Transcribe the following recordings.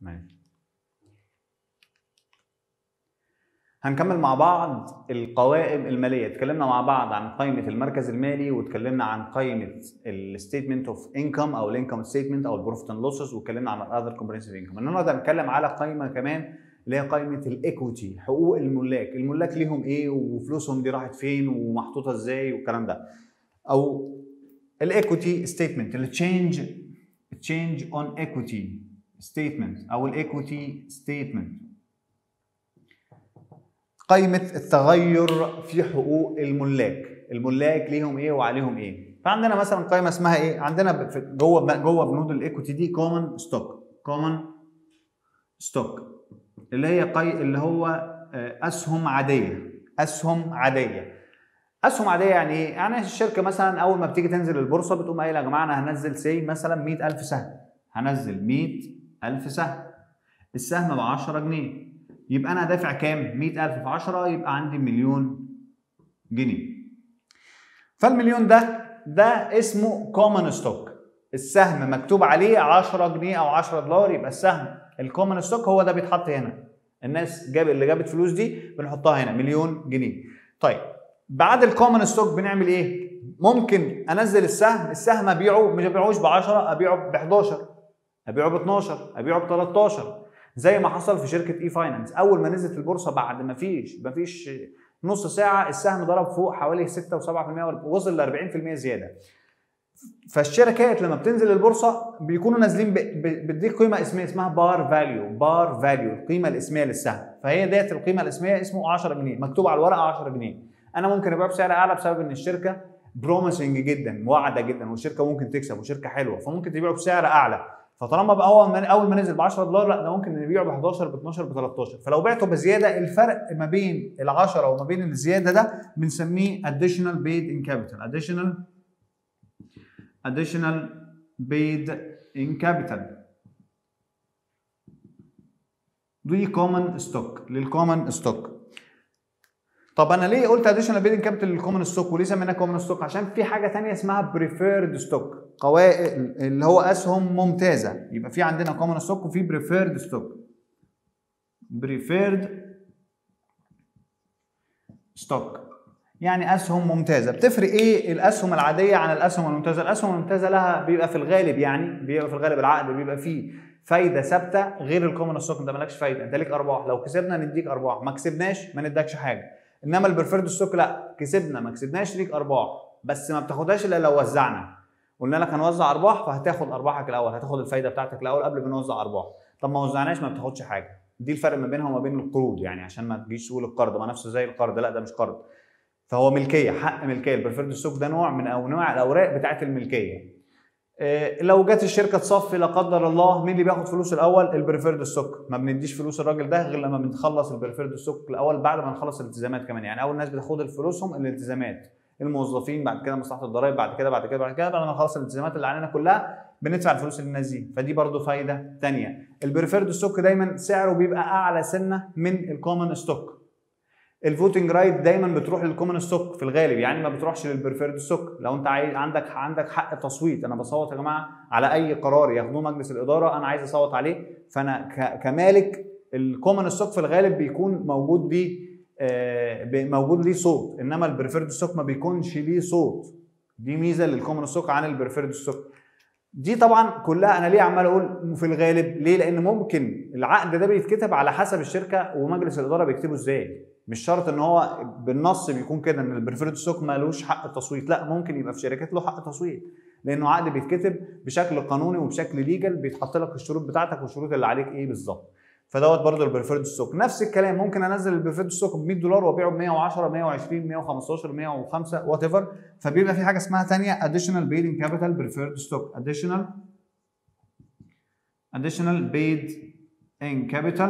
ماشي هنكمل مع بعض القوائم الماليه اتكلمنا مع بعض عن قائمه المركز المالي واتكلمنا عن قائمه الستيتمنت اوف انكم او الانكم ستيتمنت او البروفيت اند لوسز واتكلمنا عن الاذر كومبرينسيف انكم النهارده هنتكلم على قائمه كمان اللي هي قائمه الايكويتي حقوق الملاك الملاك ليهم ايه وفلوسهم دي راحت فين ومحطوطه ازاي والكلام ده او الايكويتي ستيتمنت التشينج تشينج اون ايكويتي ستيتمنت او الايكويتي ستيتمنت قائمة التغير في حقوق الملاك، الملاك ليهم ايه وعليهم ايه؟ فعندنا مثلا قائمة اسمها ايه؟ عندنا في جوه جوه بنود الايكوتي دي كومن ستوك، كومن ستوك اللي هي قي... اللي هو اسهم عادية، اسهم عادية. اسهم عادية يعني ايه؟ يعني الشركة مثلا اول ما بتيجي تنزل البورصة بتقوم قايلة يا جماعة انا هنزل سي مثلا 100000 سهم، هنزل 100000 سهم. السهم ب 10 جنيه. يبقى انا دافع كام 100000 في 10 يبقى عندي مليون جنيه فالمليون ده ده اسمه كومن ستوك السهم مكتوب عليه 10 جنيه او 10 دولار يبقى السهم الكومن ستوك هو ده بيتحط هنا الناس جاب اللي جابت فلوس دي بنحطها هنا مليون جنيه طيب بعد الكومن ستوك بنعمل ايه ممكن انزل السهم السهم ابيعه مش ابيعوش ب 10 ابيعه ب 11 ابيعه ب 12 ابيعه ب 13 زي ما حصل في شركه اي فاينانس اول ما نزلت البورصه بعد ما فيش ما فيش نص ساعه السهم ضرب فوق حوالي 6 و7% وصل ل 40% زياده فالشركات لما بتنزل البورصه بيكونوا نازلين بتديك قيمه اسميه اسمها بار فاليو بار فاليو القيمه الاسميه للسهم فهي ديت القيمه الاسميه اسمه 10 جنيه مكتوب على الورقه 10 جنيه انا ممكن ابيعه بسعر اعلى بسبب ان الشركه بروميسنج جدا واعده جدا والشركه ممكن تكسب وشركه حلوه فممكن تبيعه بسعر اعلى فطالما بقى اول ما اول ما نزل ب 10 دولار لا ده ممكن نبيعه ب 11 ب 12 ب 13 فلو بعته بزياده الفرق ما بين ال 10 وما بين الزياده ده بنسميه additional paid in capital additional additional paid in capital دي كومن ستوك للكومن ستوك طب انا ليه قلت اديشنال بيدنج كابيتال للكومن ستوك وليه سميناه كومن ستوك عشان في حاجه ثانيه اسمها بريفيرد ستوك قوائم اللي هو اسهم ممتازه يبقى في عندنا كومن ستوك وفي بريفيرد ستوك بريفيرد ستوك يعني اسهم ممتازه بتفرق ايه الاسهم العاديه عن الاسهم الممتازه الاسهم الممتازه لها بيبقى في الغالب يعني بيبقى في الغالب العقد بيبقى فيه فايده ثابته غير الكومن ستوك انت مالكش فايده انت ليك ارباح لو كسبنا نديك ارباح ما كسبناش ما ندكش حاجه انما البريفيرد ستوك لا كسبنا ما كسبناش ليك ارباح بس ما بتاخدهاش الا لو وزعنا قلنا لك هنوزع ارباح فهتاخد ارباحك الاول هتاخد الفايده بتاعتك الاول قبل ما نوزع ارباح طب ما وزعناش ما بتاخدش حاجه دي الفرق ما بينها وما بين القروض يعني عشان ما تجيش تقول القرض ما نفسه زي القرض لا ده مش قرض فهو ملكيه حق ملكيه البريفيرد ستوك ده نوع من انواع الاوراق بتاعه الملكيه إيه لو جت الشركه تصفي لا قدر الله مين اللي بياخد فلوس الاول البريفيرد ستوك ما بنديش فلوس الراجل ده غير لما بنخلص البريفيرد ستوك الاول بعد ما نخلص الالتزامات كمان يعني اول ناس بتاخد فلوسهم الالتزامات الموظفين بعد كده مصلحه الضرائب بعد كده بعد كده بعد كده بعد ما نخلص الالتزامات اللي علينا كلها بندفع الفلوس للناس دي فدي برضو فايده ثانيه البريفيرد ستوك دايما سعره بيبقى اعلى سنه من الكومن ستوك الفوتنج رايت دايما بتروح للكومن ستوك في الغالب يعني ما بتروحش للبريفيرد ستوك لو انت عايز عندك عندك حق تصويت انا بصوت يا جماعه على اي قرار ياخدوه مجلس الاداره انا عايز اصوت عليه فانا كمالك الكومن ستوك في الغالب بيكون موجود بيه موجود ليه صوت انما البريفيرد ستوك ما بيكونش ليه صوت دي ميزه للكومن ستوك عن البريفيرد ستوك دي طبعا كلها انا ليه عمال اقول في الغالب ليه لان ممكن العقد ده بيتكتب على حسب الشركه ومجلس الاداره بيكتبه ازاي مش شرط ان هو بالنص بيكون كده ان البريفيرد ستوك مالوش حق التصويت لا ممكن يبقى في شركات له حق تصويت لانه عقد بيتكتب بشكل قانوني وبشكل ليجل بيتحط لك الشروط بتاعتك والشروط اللي عليك ايه بالظبط فدوت برضه البريفيرد ستوك نفس الكلام ممكن انزل البريفيرد ستوك ب 100 دولار وابيعه ب 110 120 115 105 وات ايفر فبيبقى في حاجه اسمها ثانيه additional paid in capital preferred stock additional additional paid in capital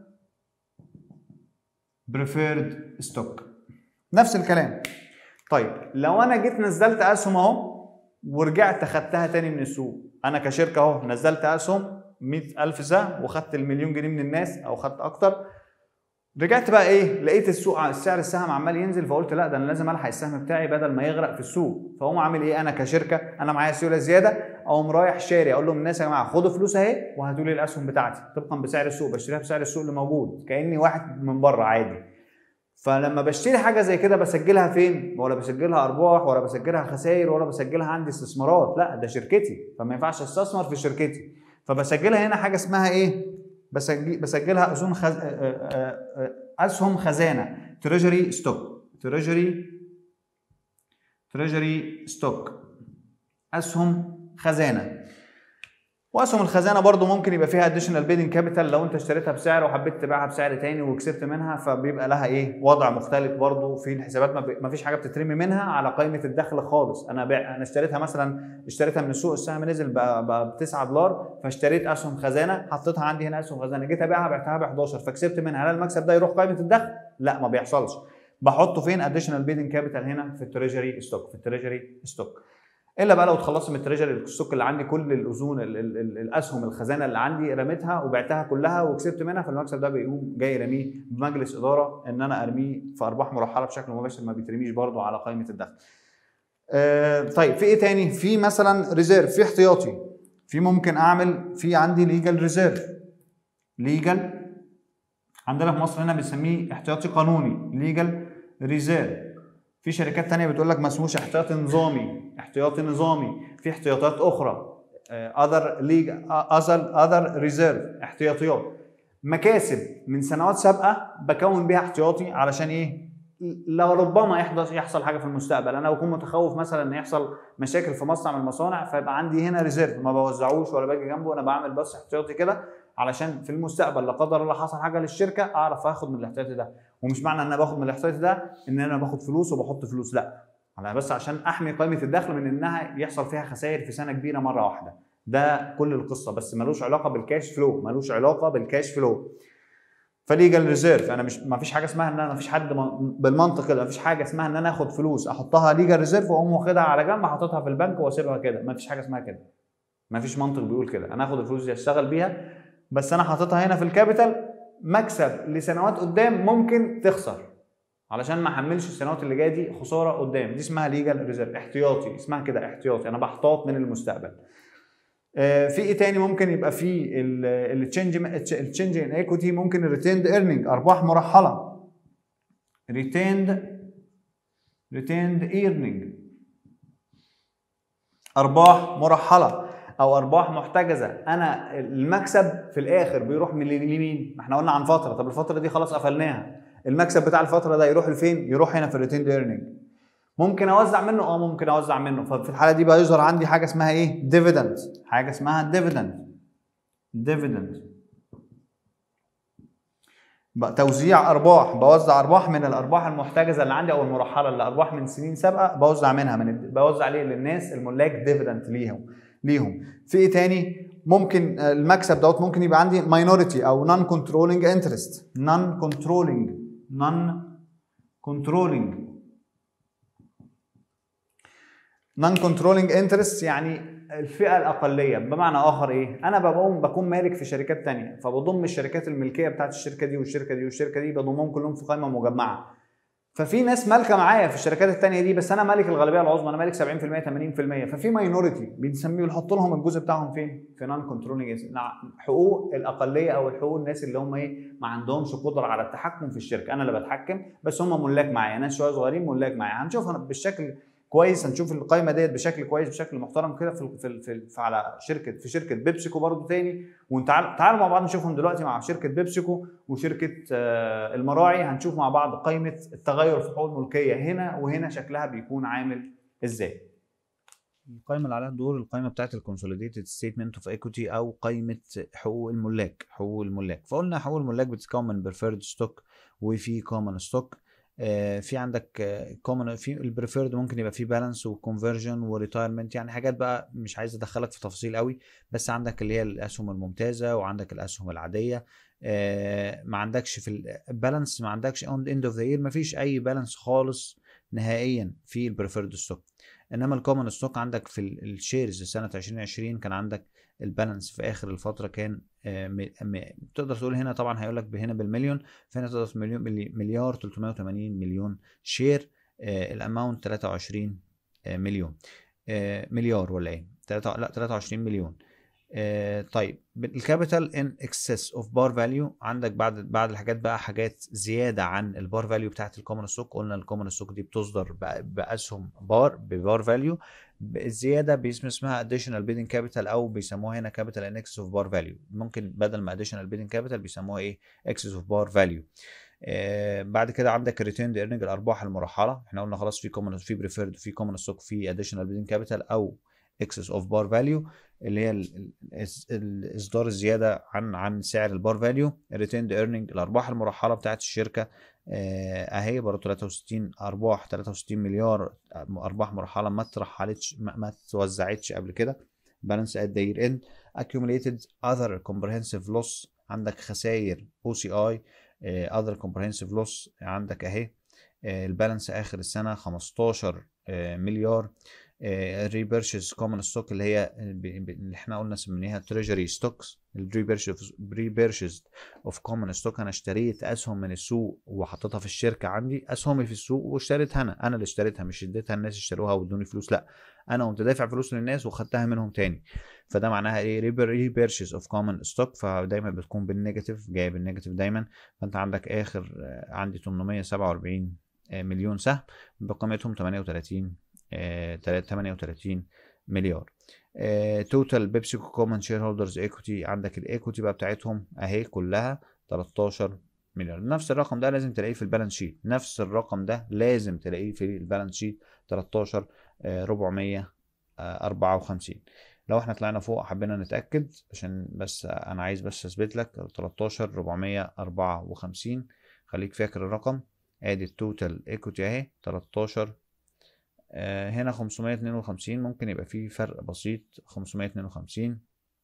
preferred stock نفس الكلام طيب لو انا جيت نزلت اسهم اهو ورجعت اخدتها تاني من السوق انا كشركه اهو نزلت اسهم 100000 سهم وخدت المليون جنيه من الناس او خدت اكتر رجعت بقى ايه لقيت السوق سعر السهم عمال ينزل فقلت لا ده انا لازم الحق السهم بتاعي بدل ما يغرق في السوق فاقوم عامل ايه انا كشركه انا معايا سيوله زياده اقوم رايح شاري اقول لهم الناس يا جماعه خدوا فلوس اهي وهاتوا لي الاسهم بتاعتي طبقا بسعر السوق بشتريها بسعر السوق اللي موجود كاني واحد من بره عادي فلما بشتري حاجه زي كده بسجلها فين ولا بسجلها ارباح ولا بسجلها خسائر ولا بسجلها عندي استثمارات لا ده شركتي فما ينفعش استثمر في شركتي فبسجلها هنا حاجه اسمها ايه بسجل بسجلها اسهم خز... اسهم خزانه تريجري ستوك تريجري تريجري ستوك اسهم خزانه واسهم الخزانه برضو ممكن يبقى فيها اديشنال بيدنج كابيتال لو انت اشتريتها بسعر وحبيت تبيعها بسعر تاني وكسبت منها فبيبقى لها ايه وضع مختلف برضو في الحسابات ما فيش حاجه بتترمي منها على قائمه الدخل خالص انا بيع انا اشتريتها مثلا اشتريتها من السوق السهم نزل ب 9 دولار فاشتريت اسهم خزانه حطيتها عندي هنا اسهم خزانه جيت ابيعها بعتها ب 11 فكسبت منها هل المكسب ده يروح قائمه الدخل لا ما بيحصلش بحطه فين اديشنال بيدنج كابيتال هنا في التريجري ستوك في التريجري ستوك الا بقى لو اتخلصت من التريجري ستوك اللي عندي كل الاذون الاسهم الخزانه اللي عندي رميتها وبعتها كلها وكسبت منها فالمكسب ده بيقوم جاي رميه بمجلس اداره ان انا ارميه في ارباح مرحله بشكل مباشر ما بيترميش برضو على قائمه الدخل. آه طيب في ايه تاني؟ في مثلا ريزيرف في احتياطي في ممكن اعمل في عندي ليجل ريزيرف ليجل عندنا في مصر هنا بنسميه احتياطي قانوني ليجل ريزيرف في شركات تانية بتقول لك ما اسموش احتياطي نظامي احتياطي نظامي في احتياطات اخرى اذر ليج اذر اذر ريزيرف احتياطيات مكاسب من سنوات سابقه بكون بيها احتياطي علشان ايه لربما يحدث يحصل حاجه في المستقبل انا بكون متخوف مثلا ان يحصل مشاكل في مصنع من المصانع فيبقى عندي هنا ريزيرف ما بوزعوش ولا باجي جنبه انا بعمل بس احتياطي كده علشان في المستقبل لا قدر الله حصل حاجه للشركه اعرف اخد من الاحتياطي ده ومش معنى ان انا باخد من الاحتياطي ده ان انا باخد فلوس وبحط فلوس لا انا بس عشان احمي قائمه الدخل من انها يحصل فيها خسائر في سنه كبيره مره واحده ده كل القصه بس ملوش علاقه بالكاش فلو ملوش علاقه بالكاش فلو فليجل ريزيرف انا مش ما فيش حاجه اسمها ان انا ما فيش حد بالمنطق كده ما فيش حاجه اسمها ان انا اخد فلوس احطها ليجل ريزيرف واقوم واخدها على جنب حاططها في البنك واسيبها كده ما فيش حاجه اسمها كده ما فيش منطق بيقول كده انا اخد الفلوس دي اشتغل بيها بس انا حاططها هنا في الكابيتال مكسب لسنوات قدام ممكن تخسر علشان ما احملش السنوات اللي جايه دي خساره قدام دي اسمها ليجال ريزيرف احتياطي اسمها كده احتياطي انا بحتاط من المستقبل في ايه تاني ممكن يبقى في التشينج التشينج ان ايكوتي ممكن الريتيند ايرنينج ارباح مرحله ريتيند ريتيند ايرنينج ارباح مرحله او ارباح محتجزه انا المكسب في الاخر بيروح من لمين؟ ما احنا قلنا عن فتره طب الفتره دي خلاص قفلناها المكسب بتاع الفتره ده يروح لفين؟ يروح هنا في الريتيند ايرنينج ممكن اوزع منه اه ممكن اوزع منه ففي الحاله دي بقى يظهر عندي حاجه اسمها ايه؟ ديفيدند حاجه اسمها ديفيدند ديفيدند بقى توزيع ارباح بوزع ارباح من الارباح المحتجزه اللي عندي او المرحله اللي ارباح من سنين سابقه بوزع منها من بوزع ليه للناس الملاك ديفيدند ليهم ليهم في ايه تاني ممكن المكسب دوت ممكن يبقى عندي ماينورتي او نون كنترولينج انترست نون كنترولينج نون كنترولينج نون كنترولينج انترست يعني الفئه الاقليه بمعنى اخر ايه انا بقوم بكون مالك في شركات تانية فبضم الشركات الملكيه بتاعت الشركه دي والشركه دي والشركه دي بضمهم كلهم في قائمه مجمعه ففي ناس مالكه معايا في الشركات التانية دي بس انا مالك الغالبيه العظمى انا مالك 70% 80% ففي ماينورتي بنسميه بنحط لهم الجزء بتاعهم فين؟ في نون كنترولينج حقوق الاقليه او حقوق الناس اللي هم ايه ما عندهمش قدره على التحكم في الشركه انا اللي بتحكم بس هم ملاك معايا ناس شويه صغيرين ملاك معايا هنشوف بالشكل كويس هنشوف القائمه ديت بشكل كويس بشكل محترم كده في في في, في على شركه في شركه بيبسيكو برضو تاني وتعالوا تعالوا مع بعض نشوفهم دلوقتي مع شركه بيبسيكو وشركه آه المراعي هنشوف مع بعض قائمه التغير في حقوق الملكيه هنا وهنا شكلها بيكون عامل ازاي القائمه اللي عليها الدور القائمه بتاعت الكونسوليديتد ستيتمنت اوف ايكويتي او قائمه حقوق الملاك حقوق الملاك فقلنا حقوق الملاك بتتكون من بريفيرد ستوك وفي كومن ستوك آه في عندك كومن آه في البريفيرد ممكن يبقى فيه بالانس وكونفرجن وريتايرمنت يعني حاجات بقى مش عايز ادخلك في تفاصيل قوي بس عندك اللي هي الاسهم الممتازه وعندك الاسهم العاديه آه ما عندكش في البالانس ما عندكش اون اند اوف ذا يير ما فيش اي بالانس خالص نهائيا في البريفيرد ستوك انما الكومن ستوك عندك في الشيرز سنه 2020 كان عندك البالانس في اخر الفتره كان آه، م- م- تقدر تقول هنا طبعا هيقول لك هنا بالمليون فهنا تقدر تقول مليون ملي- مليار 380 مليون شير الاماونت 23 آه، مليون آه، مليار ولا ايه؟ تلاتة- لا 23 مليون آه، طيب الكابيتال ان اكسس اوف بار فاليو عندك بعد بعد الحاجات بقى حاجات زياده عن البار فاليو بتاعت الكومن ستوك قلنا الكومن ستوك دي بتصدر بأ- باسهم بار ببار فاليو الزياده باسم اسمها additional bidding capital او بيسموها هنا capital in excess of bar value ممكن بدل ما additional bidding capital بيسموها ايه excess of bar value آه بعد كده عندك الريتيرند ايرنينج الارباح المرحله احنا قلنا خلاص في كومن في بريفيرد في كومن ستوك في additional bidding capital او excess of bar value اللي هي ال- ال- الإص- الاصدار الزياده عن عن سعر البار فاليو الريتيند ايرنينج الارباح المرحله بتاعت الشركه آه، اهي برضه 63 ارباح 63 مليار ارباح مرحله ما اترحلتش ما, ما اتوزعتش قبل كده بالانس ات ذا يير اند accumulated other comprehensive loss عندك خسائر او سي اي other comprehensive loss عندك اهي آه، البالانس اخر السنه 15 آه، مليار ريبيرشز كومن ستوك اللي هي ب- ب- اللي احنا قلنا سميناها تريجري ستوكس الريبيرشز اوف كومن ستوك انا اشتريت اسهم من السوق وحطيتها في الشركه عندي اسهمي في السوق واشتريتها انا انا اللي اشتريتها مش اديتها الناس اشتروها وادوني فلوس لا انا قمت دافع فلوس للناس وخدتها منهم تاني فده معناها ايه ريبيرشز اوف كومن ستوك فدايما بتكون بالنيجاتيف جايه بالنيجاتيف دايما فانت عندك اخر آه، عندي 847 آه، مليون سهم بقيمتهم 38 آه، 38 مليار توتال بيبسيكو كومن شير هولدرز ايكوتي عندك الايكوتي بقى بتاعتهم اهي كلها 13 مليار نفس الرقم ده لازم تلاقيه في البالانس شيت نفس الرقم ده لازم تلاقيه في البالانس شيت 13 آه، 454 لو احنا طلعنا فوق حبينا نتأكد عشان بس انا عايز بس اثبت لك 13 454 خليك فاكر الرقم ادي التوتال ايكوتي اهي 13 آه، هنا 552 ممكن يبقى فيه فرق بسيط 552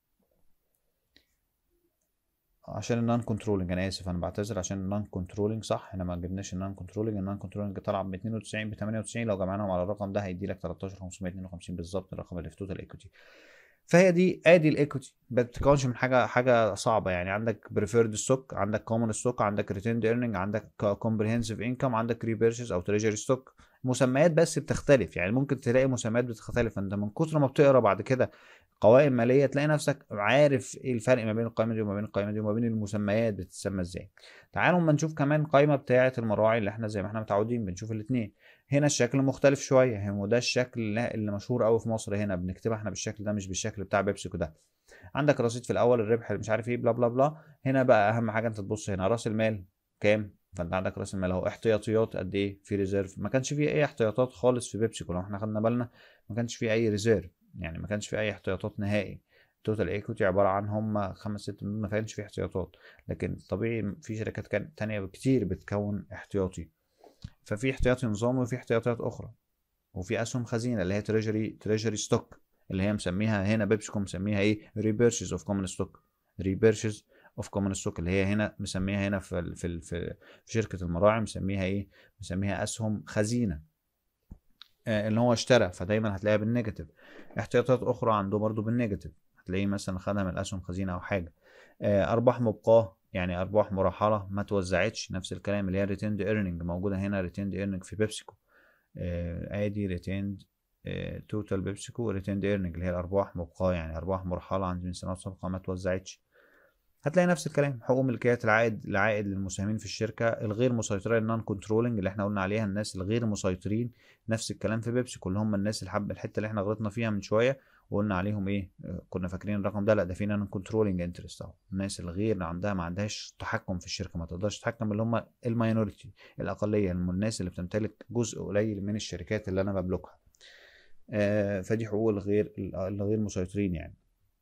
عشان النون كنترولنج انا اسف انا بعتذر عشان النون كنترولنج صح احنا ما جبناش النون كنترولنج النون كنترولنج طلع ب 92 ب 98 لو جمعناهم على الرقم ده هيدي لك 13552 بالظبط الرقم اللي في توتال ايكوتي فهي دي ادي الايكوتي ما بتتكونش من حاجه حاجه صعبه يعني عندك بريفيرد ستوك عندك كومن ستوك عندك ريتيند ايرنينج عندك كومبريهنسيف انكم عندك ريبيرشز او تريجري ستوك مسميات بس بتختلف يعني ممكن تلاقي مسميات بتختلف انت من كتر ما بتقرا بعد كده قوائم ماليه تلاقي نفسك عارف ايه الفرق ما بين القائمه دي وما بين القائمه دي وما بين المسميات بتتسمى ازاي تعالوا اما نشوف كمان قائمه بتاعه المراعي اللي احنا زي ما احنا متعودين بنشوف الاثنين هنا الشكل مختلف شويه هو ده الشكل اللي اللي مشهور قوي في مصر هنا بنكتبها احنا بالشكل ده مش بالشكل بتاع بيبسيكو ده عندك رصيد في الاول الربح مش عارف ايه بلا بلا بلا هنا بقى اهم حاجه انت تبص هنا راس المال كام فانت عندك راس المال اهو احتياطيات قد ايه في ريزيرف ما كانش فيه اي احتياطات خالص في بيبسيكو لو احنا خدنا بالنا ما كانش فيه اي ريزيرف يعني ما كانش فيه اي احتياطات نهائي توتال ايكوتي عباره عن هم خمس ست ما كانش فيه احتياطات لكن طبيعي في شركات كان تانية كتير بتكون احتياطي ففي احتياطي نظامي وفي احتياطات اخرى وفي اسهم خزينه اللي هي تريجري تريجري ستوك اللي هي مسميها هنا بيبسكو مسميها ايه ريبيرشز اوف كومن ستوك ريبيرشز اوف كومن ستوك اللي هي هنا مسميها هنا في ال- في ال- في في شركه المراعي مسميها ايه مسميها اسهم خزينه آه، اللي هو اشترى فدايما هتلاقيها بالنيجاتيف احتياطات اخرى عنده برضو بالنيجاتيف هتلاقيه مثلا خدها من الاسهم خزينه او حاجه آه، ارباح مبقاه يعني ارباح مرحله ما توزعتش نفس الكلام اللي هي ريتيند ايرنينج موجوده هنا ريتيند ايرنينج في بيبسيكو آه، ادي ريتيند توتال بيبسيكو ريتيند ايرنينج اللي هي الارباح مبقاه يعني ارباح مرحله عند من سنوات سابقه ما توزعتش هتلاقي نفس الكلام حقوق ملكية العائد العائد للمساهمين في الشركة الغير مسيطرة النون كنترولنج اللي احنا قلنا عليها الناس الغير مسيطرين نفس الكلام في بيبسي كل هم الناس اللي حب الحتة اللي احنا غلطنا فيها من شوية وقلنا عليهم ايه آه، كنا فاكرين الرقم ده لا ده في نون كنترولنج انترست اهو الناس الغير عندها ما عندهاش تحكم في الشركة ما تقدرش تتحكم اللي هم الماينورتي الأقلية الم- الناس اللي بتمتلك جزء قليل من الشركات اللي أنا بملكها آه، فدي حقوق الغير الغير مسيطرين يعني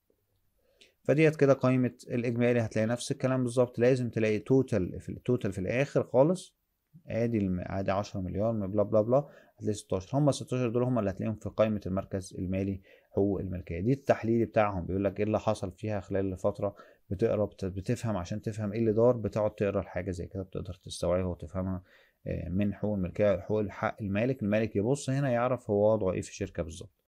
فديت كده قائمة الإجمالي هتلاقي نفس الكلام بالظبط لازم تلاقي توتال في التوتال في الآخر خالص ادي الم... ادي 10 مليار من بلا بلا بلا هتلاقي 16 هم 16 دول هم اللي هتلاقيهم في قائمة المركز المالي حقوق الملكية دي التحليل بتاعهم بيقول لك ايه اللي حصل فيها خلال الفترة بتقرا بت... بتفهم عشان تفهم ايه اللي دار بتقعد تقرا الحاجة زي كده بتقدر تستوعبها وتفهمها آه، من حقوق الملكية حقوق الحق المالك المالك يبص هنا يعرف هو وضعه ايه في الشركة بالظبط